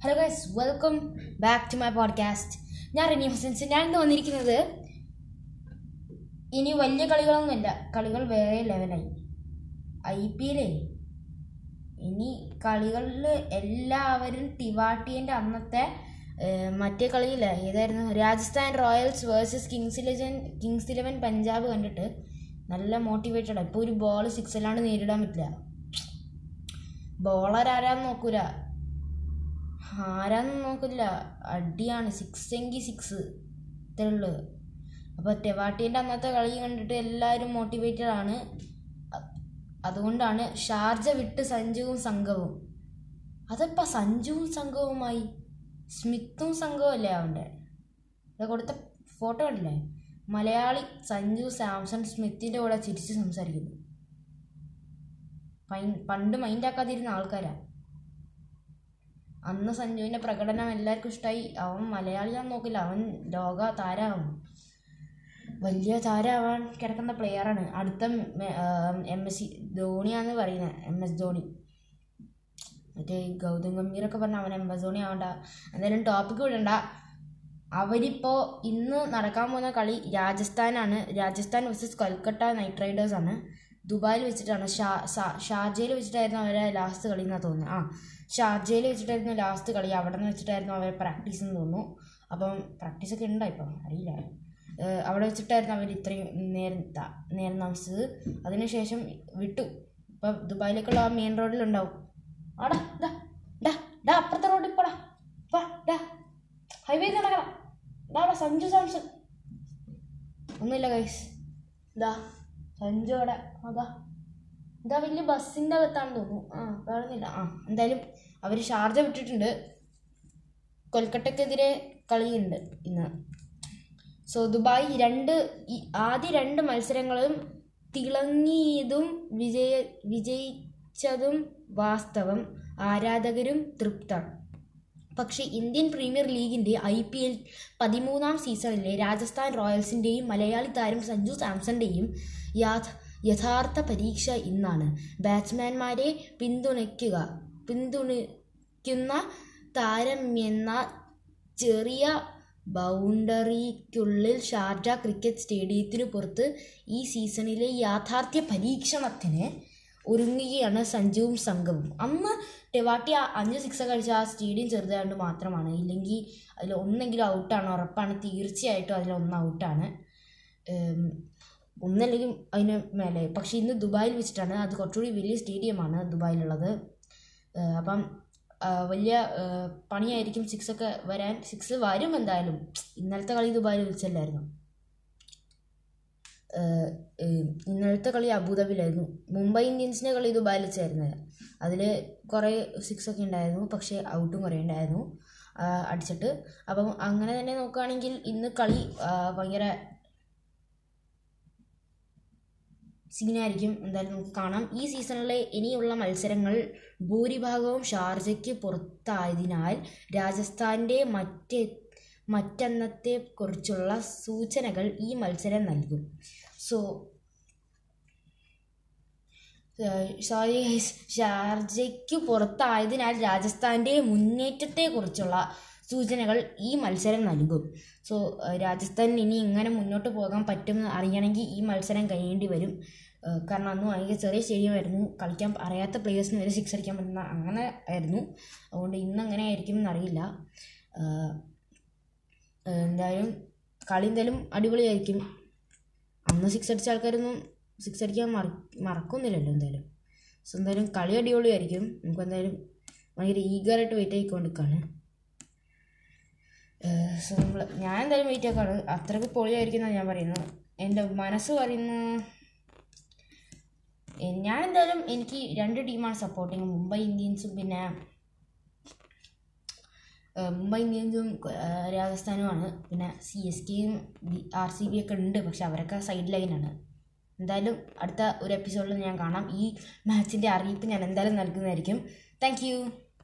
hello guys welcome back to my podcast ഞാൻ റിനി ഹുസൻസ് ഞാൻ ഇന്ന് വന്നിരിക്കുന്നത് ഇനി വലിയ കളികളൊന്നുമില്ല കളികൾ വേറെ ലെവലായി ഐ പി എല്ലേ ഇനി കളികളിൽ എല്ലാവരും ടിവാട്ടിയൻ്റെ അന്നത്തെ ഏർ, മറ്റേ കളിയില്ല ഏതായിരുന്നു Rajasthan Royals versus Kings Eleven Kings Eleven Punjab കണ്ടിട്ട് നല്ല മോട്ടിവേറ്റഡ് ഇപ്പോൾ ഒരു ബോൾ സിക്സ് അല്ലാണ്ട് നേരിടാൻ പറ്റില്ല ബോളർ ആരാന്ന് നോക്കൂല ആരാന്ന് നോക്കില്ല അടിയാണ് സിക്സ് എങ്കിൽ സിക്സ് ഇത്രേ ഉള്ളു അപ്പോൾ ടെവാട്ടീൻ്റെ അന്നത്തെ കളി കണ്ടിട്ട് എല്ലാവരും മോട്ടിവേറ്റഡ് ആണ് അ- അതുകൊണ്ടാണ് ഷാർജ വിട്ട് സഞ്ജുവും സംഘവും അതപ്പോൾ സഞ്ജുവും സംഘവുമായി സ്മിത്തും സംഘവും അല്ലേ അവൻ്റെ ഇത് കൊടുത്ത ഫോട്ടോ കണ്ടില്ലേ മലയാളി സഞ്ജു സാംസൺ സ്മിത്തിൻ്റെ കൂടെ ചിരിച്ച് സംസാരിക്കുന്നു പൈ- പണ്ട് മൈൻഡാക്കാതിരുന്ന ആൾക്കാരാ അന്ന് സഞ്ജുവിൻ്റെ പ്രകടനം എല്ലാവർക്കും ഇഷ്ടമായി അവൻ മലയാളിയാന്ന് നോക്കില്ല അവൻ ലോക താരമാവും വലിയ താരമാവാൻ കിടക്കുന്ന പ്ലെയറാണ് അടുത്ത എം എസ് സി ധോണിയാന്ന് പറയുന്നത് എം എസ് ധോണി മറ്റേ ഈ ഗൗതം ഗംഭീറൊക്കെ പറഞ്ഞ അവൻ എം എസ് ധോണി ആവണ്ട എന്തായാലും ടോപ്പിക്ക് വിടണ്ട അവരിപ്പോൾ ഇന്ന് നടക്കാൻ പോകുന്ന കളി രാജസ്ഥാനാണ് Rajasthan versus Kolkata Knight Riders ആണ് ദുബായിൽ വെച്ചിട്ടാണ് ഷാ ഷാ- ഷാർജയിൽ വെച്ചിട്ടായിരുന്നു അവരെ ലാസ്റ്റ് കളി എന്നാണ് തോന്നുന്നത് ആ ഷാർജയിൽ വെച്ചിട്ടായിരുന്നു ലാസ്റ്റ് കളി അവിടെ നിന്ന് വെച്ചിട്ടായിരുന്നു അവരെ പ്രാക്ടീസ് എന്ന് തോന്നുന്നു അപ്പം പ്രാക്ടീസൊക്കെ ഉണ്ടോ ഇപ്പം അറിയില്ല ഏഹ് അവിടെ വെച്ചിട്ടായിരുന്നു അവർ ഇത്രയും നേരം ത- നേരം താമസിച്ചത് അതിനുശേഷം വിട്ടു ഇപ്പം ദുബായിലേക്കുള്ള ആ മെയിൻ റോഡിലുണ്ടാവും ആടാ ഡാ ഡാ ഡാ അപ്പുറത്തെ റോഡിൽ പോടാ വാ ഡാ ഹൈവേ നടക്കണം ഡാടാ സഞ്ജു സാംസൺ ഒന്നുമില്ല ഗൈസ് ഇതാ സഞ്ജു അവിടെ അതാ ഇതാ വലിയ ബസ്സിൻ്റെ അകത്താണെന്ന് തോന്നുന്നു ആ കാണുന്നില്ല ആ എന്തായാലും അവർ ഷാർജ വിട്ടിട്ടുണ്ട് കൊൽക്കട്ടയ്ക്കെതിരെ കളിയുണ്ട് ഇന്ന് സോ ദുബായ് രണ്ട് ഈ ആദ്യ രണ്ട് മത്സരങ്ങളും തിളങ്ങിയതും വിജയ വിജയിച്ചതും വാസ്തവം ആരാധകരും തൃപ്തർ പക്ഷേ ഇന്ത്യൻ പ്രീമിയർ ലീഗിൻ്റെ ഐ പി എൽ പതിമൂന്നാം സീസണിലെ രാജസ്ഥാൻ റോയൽസിൻ്റെയും മലയാളി താരം സഞ്ജു സാംസണിൻ്റെയും യാഥ യഥാർത്ഥ പരീക്ഷ ഇന്നാണ് ബാറ്റ്സ്മാൻമാരെ പിന്തുണയ്ക്കുക പിന്തുണയ്ക്കുന്ന താരമെന്ന ചെറിയ ബൗണ്ടറിക്കുള്ളിൽ ഷാർജ ക്രിക്കറ്റ് സ്റ്റേഡിയത്തിനു പുറത്ത് ഈ സീസണിലെ യാഥാർത്ഥ്യ പരീക്ഷണത്തിന് ഒരുങ്ങുകയാണ് സഞ്ജുവും സംഘവും അന്ന് ടെവാട്ടി ആ അഞ്ച് സിക്സ് കഴിച്ച ആ സ്റ്റേഡിയം ചെറുതായതുകൊണ്ട് മാത്രമാണ് ഇല്ലെങ്കിൽ അതിൽ ഒന്നെങ്കിലും ഔട്ടാണ് ഉറപ്പാണ് തീർച്ചയായിട്ടും അതിൽ ഒന്ന് ഔട്ടാണ് ഉം, ഒന്നല്ലെങ്കിൽ അതിന് മേലെ പക്ഷേ ഇന്ന് ദുബായിൽ വെച്ചിട്ടാണ് അത് കുറച്ചുകൂടി വലിയ സ്റ്റേഡിയമാണ് ദുബായിലുള്ളത് ഏഹ് അപ്പം ആ, വലിയ ഏഹ് പണിയായിരിക്കും സിക്സ് ഒക്കെ വരാൻ സിക്സ് വരും എന്തായാലും ഇന്നലത്തെ കളി ദുബായിൽ വെച്ചല്ലായിരുന്നു ഏഹ് ഏഹ് ഇന്നലത്തെ കളി അബുദാബിയിലായിരുന്നു മുംബൈ ഇന്ത്യൻസിൻ്റെ കളി ദുബായിൽ വെച്ചായിരുന്നു അതിൽ കുറേ സിക്സ് ഒക്കെ ഉണ്ടായിരുന്നു പക്ഷേ ഔട്ടും കുറേ ഉണ്ടായിരുന്നു ആ, അടിച്ചിട്ട് അപ്പം അങ്ങനെ തന്നെ നോക്കുകയാണെങ്കിൽ ഇന്ന് കളി ആ, ഭയങ്കര സീനായിരിക്കും എന്തായാലും നമുക്ക് കാണാം ഈ സീസണിലെ ഇനിയുള്ള മത്സരങ്ങൾ ഭൂരിഭാഗവും ഷാർജയ്ക്ക് പുറത്തായതിനാൽ രാജസ്ഥാൻ്റെ മറ്റ് മറ്റന്നത്തെക്കുറിച്ചുള്ള സൂചനകൾ ഈ മത്സരം നൽകും സോ സോറി ഷാർജയ്ക്ക് പുറത്തായതിനാൽ രാജസ്ഥാൻ്റെ മുന്നേറ്റത്തെക്കുറിച്ചുള്ള സൂചനകൾ ഈ മത്സരം നൽകും സോ രാജസ്ഥാൻ ഇനി എങ്ങനെ മുന്നോട്ട് പോകാൻ പറ്റുമെന്ന് അറിയണമെങ്കിൽ ഈ മത്സരം കഴിയേണ്ടി വരും ഏഹ് കാരണം അന്ന് ഭയങ്കര ചെറിയ സ്റ്റേഡിയമായിരുന്നു കളിക്കാൻ അറിയാത്ത പ്ലേയേഴ്സിന് വരെ സിക്സ് അടിക്കാൻ പറ്റുന്ന അങ്ങനെ ആയിരുന്നു അതുകൊണ്ട് ഇന്ന് എങ്ങനെ ആയിരിക്കും എന്നറിയില്ല ഏഹ് ഏഹ് എന്തായാലും കളി എന്തായാലും അടിപൊളിയായിരിക്കും അന്ന് സിക്സ് അടിച്ച ആൾക്കാരൊന്നും സിക്സ് അടിക്കാൻ മറ മറക്കൊന്നുമില്ലല്ലോ എന്തായാലും സോ എന്തായാലും കളി അടിപൊളിയായിരിക്കും നമുക്ക് എന്തായാലും ഭയങ്കര ഈഗറായിട്ട് വെയിറ്റ് ആയിക്കൊണ്ടിരിക്കുകയാണ് സോ നമ്മൾ ഞാൻ എന്തായാലും വെയിറ്റ് ആക്കാണ് അത്രയ്ക്ക് പൊളിയായിരിക്കും എന്നാണ് ഞാൻ പറയുന്നത് എൻ്റെ മനസ്സ് പറയുന്ന എ- ഞാൻ എന്തായാലും എനിക്ക് രണ്ട് ടീമാണ് സപ്പോർട്ടിങ് മുംബൈ ഇന്ത്യൻസും പിന്നെ ഏഹ് മുംബൈ ഇന്ത്യൻസും ഏഹ് രാജസ്ഥാനുമാണ് പിന്നെ സി എസ് കെയും ആർ സി ബി ഒക്കെ ഉണ്ട് പക്ഷെ അവരൊക്കെ സൈഡ് ലൈനാണ് എന്തായാലും അടുത്ത ഒരു എപ്പിസോഡിൽ ഞാൻ കാണാം ഈ മാച്ചിൻ്റെ അറിയിപ്പ് ഞാൻ എന്തായാലും നൽകുന്നതായിരിക്കും താങ്ക് യു